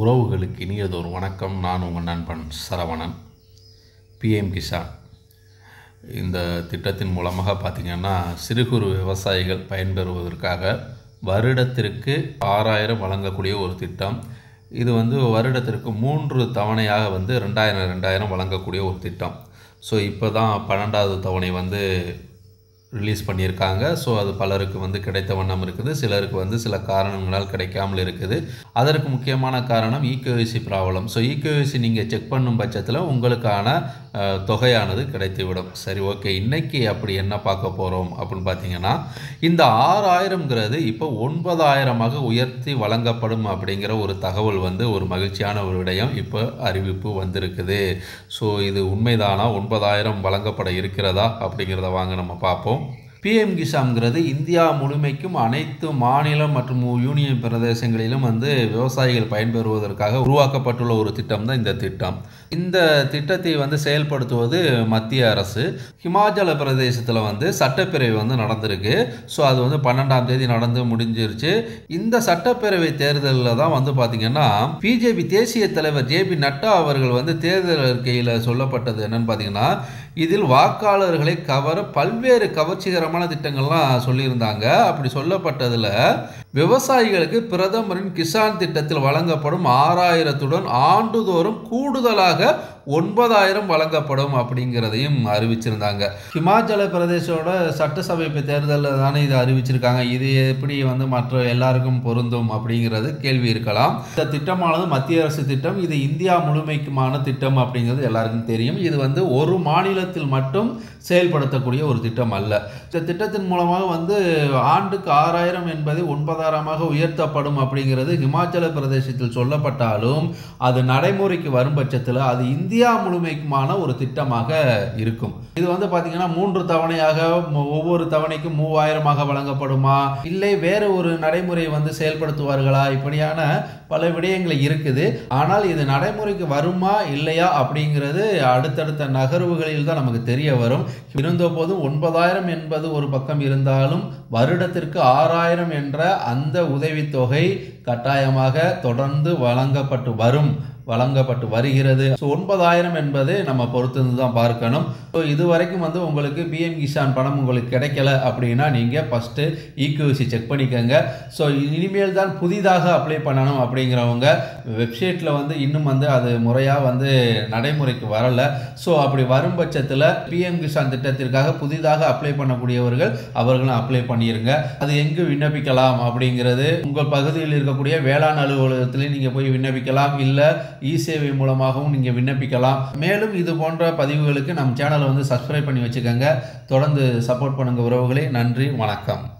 உறவுகளுக்கு இனியதொரு வணக்கம் நான் உங்கள் நண்பன் சரவணன் பிஎம் கிசான் இந்த திட்டத்தின் மூலமாக பார்த்திங்கன்னா சிறு குறு விவசாயிகள் பயன்பெறுவதற்காக வருடத்திற்கு ஆறாயிரம் வழங்கக்கூடிய ஒரு திட்டம் இது வந்து வருடத்திற்கு மூன்று தவணையாக வந்து ரெண்டாயிரம் ரெண்டாயிரம் வழங்கக்கூடிய ஒரு திட்டம் ஸோ இப்போ தான் பன்னெண்டாவது தவணை வந்து ரிலீஸ் பண்ணியிருக்காங்க ஸோ அது பலருக்கு வந்து கிடைத்த வண்ணம் இருக்குது சிலருக்கு வந்து சில காரணங்களால் கிடைக்காமல் இருக்குது அதற்கு முக்கியமான காரணம் ஈகேஒசி ப்ராப்ளம் ஸோ ஈகேஒசி நீங்கள் செக் பண்ணும் பட்சத்தில் உங்களுக்கான அஹ், தொகையானது கிடைத்துவிடும் சரி ஓகே இன்னைக்கு அப்படி என்ன பார்க்க போகிறோம் அப்படின்னு பார்த்தீங்கன்னா இந்த ஆறாயிரம்ங்கிறது இப்போ ஒன்பதாயிரமாக உயர்த்தி வழங்கப்படும் அப்படிங்கிற ஒரு தகவல் வந்து ஒரு மகிழ்ச்சியான ஒரு விடயம் இப்போ அறிவிப்பு வந்திருக்குது ஸோ இது உண்மைதானா ஒன்பதாயிரம் வழங்கப்பட இருக்கிறதா அப்படிங்கிறத வாங்க நம்ம பார்ப்போம் பிஎம் கிசாம்ங்கிறது இந்தியா முழுமைக்கும் அனைத்து மாநிலம் மற்றும் யூனியன் பிரதேசங்களிலும் வந்து விவசாயிகள் பயன்பெறுவதற்காக உருவாக்கப்பட்டுள்ள ஒரு திட்டம் தான் இந்த திட்டம் இந்த திட்டத்தை வந்து செயல்படுத்துவது மத்திய அரசு ஹிமாச்சல பிரதேசத்தில் வந்து சட்டப்பேரவை வந்து நடந்திருக்கு ஸோ அது வந்து பன்னெண்டாம் தேதி நடந்து முடிஞ்சிருச்சு இந்த சட்டப்பேரவை தேர்தலில் தான் வந்து பார்த்திங்கன்னா பிஜேபி தேசிய தலைவர் ஜேபி நட்டா அவர்கள் வந்து தேர்தல் அறிக்கையில் சொல்லப்பட்டது என்னன்னு பார்த்தீங்கன்னா இதில் வாக்காளர்களை கவர பல்வேறு கவர்ச்சிகரமான திட்டங்கள்லாம் சொல்லியிருந்தாங்க அப்படி சொல்லப்பட்டதில் விவசாயிகளுக்கு பிரதமரின் கிசான் திட்டத்தில் வழங்கப்படும் ஆறாயிரத்துடன் ஆண்டுதோறும் கூடுதலாக ஒன்பதாயிரம் வழங்கப்படும் அப்படிங்கிறதையும் அறிவிச்சிருந்தாங்க ஹிமாச்சல பிரதேசோட சட்டசபை தேர்தலில் தானே இதை அறிவிச்சிருக்காங்க இது எப்படி வந்து மற்ற எல்லாருக்கும் பொருந்தும் அப்படிங்கிறது கேள்வி இருக்கலாம் இந்த திட்டமானது மத்திய அரசு திட்டம் இது இந்தியா முழுமைக்குமான திட்டம் அப்படிங்கிறது எல்லாருக்கும் தெரியும் இது வந்து ஒரு மாநிலத்தில் மட்டும் செயல்படுத்தக்கூடிய ஒரு திட்டம் அல்ல இந்த திட்டத்தின் மூலமாக வந்து ஆண்டுக்கு ஆறாயிரம் என்பது ஒன்பதாயிரமாக உயர்த்தப்படும் அப்படிங்கிறது ஹிமாச்சல பிரதேசத்தில் சொல்லப்பட்டாலும் அது நடைமுறைக்கு வரும் பட்சத்தில் அது இந்தியா முழுமைக்குமான ஒரு திட்டமாக இருக்கும் இது வந்து பார்த்தீங்கன்னா மூன்று தவணையாக மு- ஒவ்வொரு தவணைக்கும் மூவாயிரமாக வழங்கப்படுமா இல்லை வேறு ஒரு நடைமுறை வந்து செயல்படுத்துவார்களா இப்படியான பல விடயங்கள் இருக்குது ஆனால் இது நடைமுறைக்கு வருமா இல்லையா அப்படிங்கிறது அடுத்தடுத்த நகர்வுகளில் தான் நமக்கு தெரிய வரும் இருந்தபோதும் ஒன்பதாயிரம் என்பது ஒரு பக்கம் இருந்தாலும் வருடத்திற்கு ஆறாயிரம் என்ற அந்த உதவித்தொகை கட்டாயமாக தொடர்ந்து வழங்கப்பட்டு வரும் வழங்கப்பட்டு வருகிறது ஸோ ஒன்பதாயிரம் என்பது நம்ம பொறுத்து தான் பார்க்கணும் ஸோ இது வரைக்கும் வந்து உங்களுக்கு பிஎம் கிசான் பணம் உங்களுக்கு கிடைக்கல அப்படின்னா நீங்கள் ஃபஸ்ட்டு ஈக்யூசி செக் பண்ணிக்கோங்க ஸோ இனிமேல் தான் புதிதாக அப்ளை பண்ணணும் அப்படிங்கிறவங்க வெப்சைட்டில் வந்து இன்னும் வந்து அது முறையாக வந்து நடைமுறைக்கு வரலை ஸோ அப்படி வரும் பட்சத்தில் பிஎம் கிசான் திட்டத்திற்காக புதிதாக அப்ளை பண்ணக்கூடியவர்கள் அவர்களும் அப்ளை பண்ணிடுங்க அது எங்கு விண்ணப்பிக்கலாம் அப்படிங்கிறது உங்கள் பகுதியில் இருக்கக்கூடிய வேளாண் அலுவலகத்திலே நீங்கள் போய் விண்ணப்பிக்கலாம் இல்லை இ சேவை மூலமாகவும் நீங்கள் விண்ணப்பிக்கலாம் மேலும் இது போன்ற பதிவுகளுக்கு நம் சேனலை வந்து சப்ஸ்கிரைப் பண்ணி வச்சுக்கோங்க தொடர்ந்து சப்போர்ட் பண்ணுங்க உறவுகளே நன்றி வணக்கம்